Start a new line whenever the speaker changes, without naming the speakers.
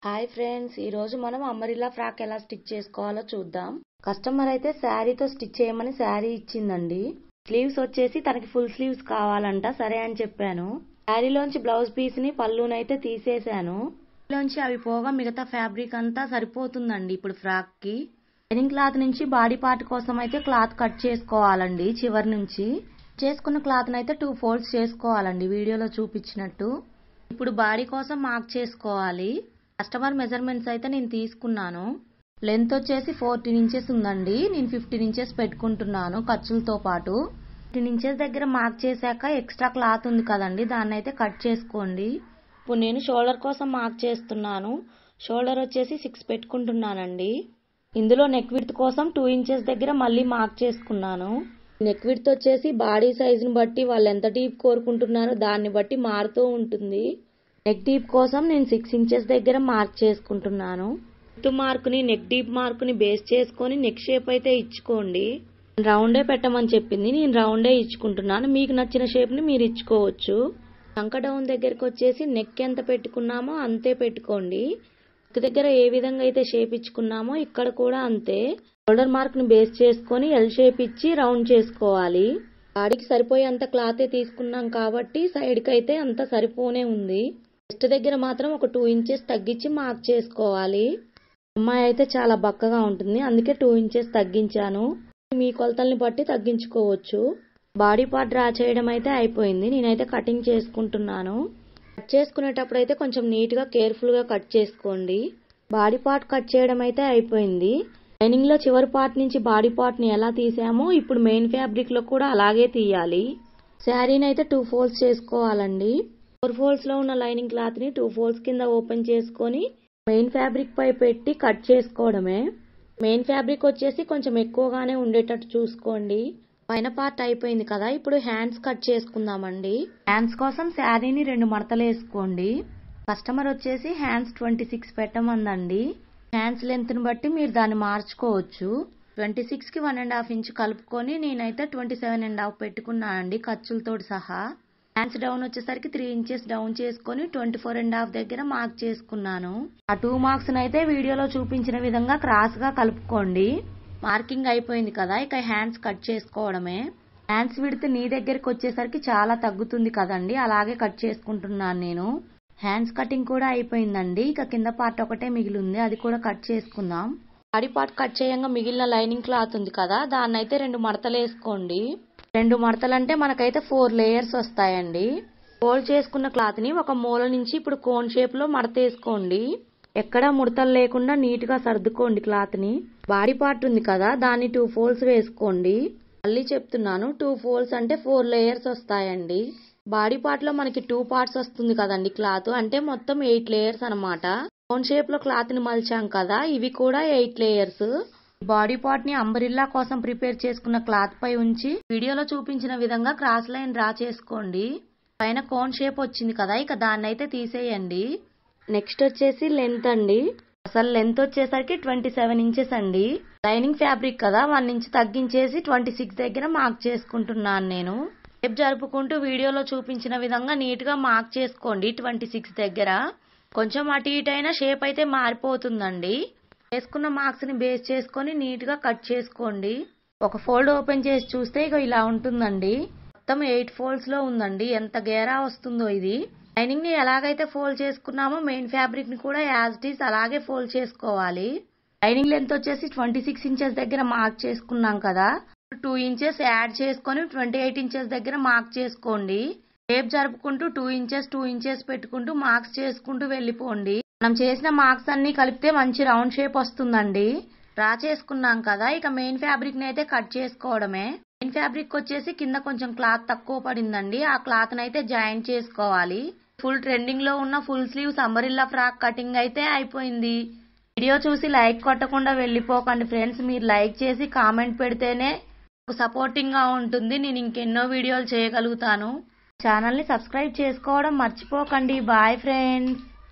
hi friends ఈ రోజు మనం అమరిల్లా ఫ్రాక్ ఎలా స్టిచ్ చేసుకోవాలో చూద్దాం కస్టమర్ అయితే శారీతో స్టిచ్ చేయమని శారీ ఇచ్చిందండి స్లీవ్స్ వచ్చేసి తనకి ఫుల్ స్లీవ్స్ కావాలంట సరే అని చెప్పాను శారీలోంచి బ్లౌజ్ పీస్ ని పళ్ళునైతే తీసేశాను లోంచి అవి పోగా మిగతా ఫ్యాబ్రిక్ అంతా సరిపోతుందండి ఇప్పుడు ఫ్రాక్ కి లైనింగ్ క్లాత్ నుంచి బాడీ పార్ట్ కోసం అయితే క్లాత్ కట్ చేసుకోవాలండి చివరి నుంచి చేసుకున్న క్లాత్ అయితే టూ ఫోల్డ్స్ చేసుకోవాలండి వీడియోలో చూపించినట్టు ఇప్పుడు బాడీ కోసం మార్క్ చేసుకోవాలి కస్టమర్ మెజర్మెంట్స్ అయితే నేను తీసుకున్నాను లెంత్ వచ్చేసి ఫోర్టీన్ ఇంచెస్ ఉందండి నేను ఫిఫ్టీన్ ఇంచెస్ పెట్టుకుంటున్నాను ఖర్చులతో పాటు ఫిఫ్టీన్ ఇంచెస్ దగ్గర మార్క్ చేశాక ఎక్స్ట్రా క్లాత్ ఉంది కదండి దాన్ని అయితే కట్ చేసుకోండి ఇప్పుడు నేను షోల్డర్ కోసం మార్క్ చేస్తున్నాను షోల్డర్ వచ్చేసి సిక్స్ పెట్టుకుంటున్నానండి ఇందులో నెక్ విడ్త్ కోసం టూ ఇంచెస్ దగ్గర మళ్ళీ మార్క్ చేసుకున్నాను నెక్ విడ్త్ వచ్చేసి బాడీ సైజుని బట్టి వాళ్ళు ఎంత డీప్ కోరుకుంటున్నారో దాన్ని బట్టి మారుతూ ఉంటుంది నెక్ డీప్ కోసం నేను సిక్స్ ఇంచెస్ దగ్గర మార్క్ చేసుకుంటున్నాను విత్ మార్కుని నెక్ డీప్ మార్కుని బేస్ చేసుకొని నెక్ షేప్ అయితే ఇచ్చుకోండి రౌండే పెట్టమని చెప్పింది నేను రౌండే ఇచ్చుకుంటున్నాను మీకు నచ్చిన షేప్ని మీరు ఇచ్చుకోవచ్చు సంక డౌన్ దగ్గరికి వచ్చేసి నెక్ ఎంత పెట్టుకున్నామో అంతే పెట్టుకోండి నెక్ దగ్గర ఏ విధంగా అయితే షేప్ ఇచ్చుకున్నామో ఇక్కడ కూడా అంతే షోల్డర్ మార్క్ ని బేస్ చేసుకొని ఎల్ షేప్ ఇచ్చి రౌండ్ చేసుకోవాలి బాడీకి సరిపోయే అంత క్లాతే తీసుకున్నాం కాబట్టి సైడ్ కి అయితే అంత సరిపోనే ఉంది చెస్ట్ దగ్గర మాత్రం ఒక టూ ఇంచెస్ తగ్గించి మార్క్ చేసుకోవాలి అమ్మాయి అయితే చాలా బక్కగా ఉంటుంది అందుకే టూ ఇంచెస్ తగ్గించాను మీ కొలతల్ని బట్టి తగ్గించుకోవచ్చు బాడీ పార్ట్ డ్రా చేయడం అయితే అయిపోయింది నేనైతే కటింగ్ చేసుకుంటున్నాను కట్ చేసుకునేటప్పుడు అయితే కొంచెం నీట్గా కేర్ఫుల్గా కట్ చేసుకోండి బాడీ పార్ట్ కట్ చేయడం అయితే అయిపోయింది లైనింగ్ లో చివరి పార్ట్ నుంచి బాడీ పార్ట్ ని ఎలా తీసామో ఇప్పుడు మెయిన్ ఫ్యాబ్రిక్ లో కూడా అలాగే తీయాలి శారీని అయితే టూ ఫోల్డ్స్ చేసుకోవాలండి ఫోర్ ఫోల్డ్స్ లో ఉన్న లైనింగ్ క్లాత్ ని టూ ఫోల్డ్స్ కింద ఓపెన్ చేసుకొని మెయిన్ ఫ్యాబ్రిక్ పై పెట్టి కట్ చేసుకోవడమే మెయిన్ ఫ్యాబ్రిక్ వచ్చేసి కొంచెం ఎక్కువగానే ఉండేటట్టు చూసుకోండి పైన పార్ట్ అయిపోయింది కదా ఇప్పుడు హ్యాండ్స్ కట్ చేసుకుందామండి హ్యాండ్స్ కోసం శారీని రెండు మడతలు వేసుకోండి కస్టమర్ వచ్చేసి హ్యాండ్స్ ట్వంటీ సిక్స్ పెట్టమందండి హ్యాండ్స్ లెంత్ ని బట్టి మీరు దాన్ని మార్చుకోవచ్చు ట్వంటీ సిక్స్ కి వన్ అండ్ హాఫ్ ఇంచ్ కలుపుకొని నేనైతే ట్వంటీ సెవెన్ అండ్ హాఫ్ పెట్టుకున్నానండి ఖర్చులతో సహా హ్యాండ్స్ డౌన్ వచ్చేసరికి త్రీ ఇంచెస్ డౌన్ చేసుకొని ట్వంటీ ఫోర్ అండ్ హాఫ్ దగ్గర మార్క్ చేసుకున్నాను ఆ టూ మార్క్స్ అయితే వీడియోలో చూపించిన విధంగా క్రాస్ గా కలుపుకోండి మార్కింగ్ అయిపోయింది కదా ఇక హ్యాండ్స్ కట్ చేసుకోవడమే హ్యాండ్స్ విడితే నీ దగ్గరికి వచ్చేసరికి చాలా తగ్గుతుంది కదండి అలాగే కట్ చేసుకుంటున్నాను నేను హ్యాండ్స్ కటింగ్ కూడా అయిపోయిందండి ఇక కింద పార్ట్ ఒకటే మిగిలింది అది కూడా కట్ చేసుకుందాం బాడీ పార్ట్ కట్ చేయంగా మిగిలిన లైనింగ్ క్లాత్ ఉంది కదా దాన్ని అయితే రెండు మడతలు వేసుకోండి రెండు మడతలు అంటే మనకైతే ఫోర్ లేయర్స్ వస్తాయండి ఫోల్డ్ చేసుకున్న క్లాత్ ని ఒక మూల నుంచి ఇప్పుడు కోన్ షేప్ లో మడత వేసుకోండి ఎక్కడా ముడతలు లేకుండా నీట్ గా సర్దుకోండి క్లాత్ ని బాడీ పార్ట్ ఉంది కదా దాన్ని టూ ఫోల్డ్స్ వేసుకోండి మళ్ళీ చెప్తున్నాను టూ ఫోల్డ్స్ అంటే ఫోర్ లేయర్స్ వస్తాయండి బాడీ పార్ట్ లో మనకి టూ పార్ట్స్ వస్తుంది కదండి క్లాత్ అంటే మొత్తం ఎయిట్ లేయర్స్ అనమాట కోన్ షేప్ లో క్లాత్ ని మలిచాం కదా ఇవి కూడా ఎయిట్ లేయర్స్ బాడీ పార్ట్ ని అంబరిల్లా కోసం ప్రిపేర్ చేసుకున్న క్లాత్ పై ఉంచి వీడియోలో చూపించిన విధంగా క్రాస్ లైన్ డ్రా చేసుకోండి పైన కోన్ షేప్ వచ్చింది కదా ఇక దాన్ని అయితే తీసేయండి నెక్స్ట్ వచ్చేసి లెంత్ అండి అసలు లెంత్ వచ్చేసరికి ట్వంటీ సెవెన్ ఇంచెస్ అండి లైనింగ్ ఫ్యాబ్రిక్ కదా వన్ ఇంచ్ తగ్గించేసి ట్వంటీ సిక్స్ దగ్గర మార్క్ చేసుకుంటున్నాను నేను స్టెప్ జరుపుకుంటూ వీడియోలో చూపించిన విధంగా నీట్ గా మార్క్ చేసుకోండి ట్వంటీ సిక్స్ దగ్గర కొంచెం అటు ఇటు అయినా షేప్ అయితే మారిపోతుందండి వేసుకున్న మార్క్స్ ని బేస్ చేసుకొని నీట్ గా కట్ చేసుకోండి ఒక ఫోల్డ్ ఓపెన్ చేసి చూస్తే ఇక ఇలా ఉంటుందండి మొత్తం ఎయిట్ ఫోల్డ్స్ లో ఉందండి ఎంత గేరా వస్తుందో ఇది లైనింగ్ ని ఎలాగైతే ఫోల్డ్ చేసుకున్నామో మెయిన్ ఫ్యాబ్రిక్ ని కూడా యాజ్ ఇట్ ఈస్ అలాగే ఫోల్డ్ చేసుకోవాలి లైనింగ్ లెంత్ వచ్చేసి ట్వంటీ సిక్స్ ఇంచెస్ దగ్గర మార్క్ చేసుకున్నాం కదా టూ ఇంచెస్ యాడ్ చేసుకొని ట్వంటీ ఎయిట్ ఇంచెస్ దగ్గర మార్క్ చేసుకోండి షేప్ జరుపుకుంటూ టూ ఇంచెస్ టూ ఇంచెస్ పెట్టుకుంటూ మార్క్స్ చేసుకుంటూ వెళ్ళిపోండి మనం చేసిన మార్క్స్ అన్ని కలిపితే మంచి రౌండ్ షేప్ వస్తుందండి డ్రా చేసుకున్నాం కదా ఇక మెయిన్ ఫ్యాబ్రిక్ ని అయితే కట్ చేసుకోవడమే మెయిన్ ఫ్యాబ్రిక్ వచ్చేసి కింద కొంచెం క్లాత్ తక్కువ పడిందండి ఆ క్లాత్ అయితే జాయింట్ చేసుకోవాలి ఫుల్ ట్రెండింగ్ లో ఉన్న full sleeves umbrella frock cutting అయితే అయిపోయింది వీడియో చూసి లైక్ కొట్టకుండా వెళ్ళిపోకండి ఫ్రెండ్స్ మీరు లైక్ చేసి కామెంట్ పెడితేనే సపోర్టింగ్ గా ఉంటుంది నేను ఇంకెన్నో వీడియోలు చేయగలుగుతాను ఛానల్ ని సబ్స్క్రైబ్ చేసుకోవడం మర్చిపోకండి బాయ్ ఫ్రెండ్స్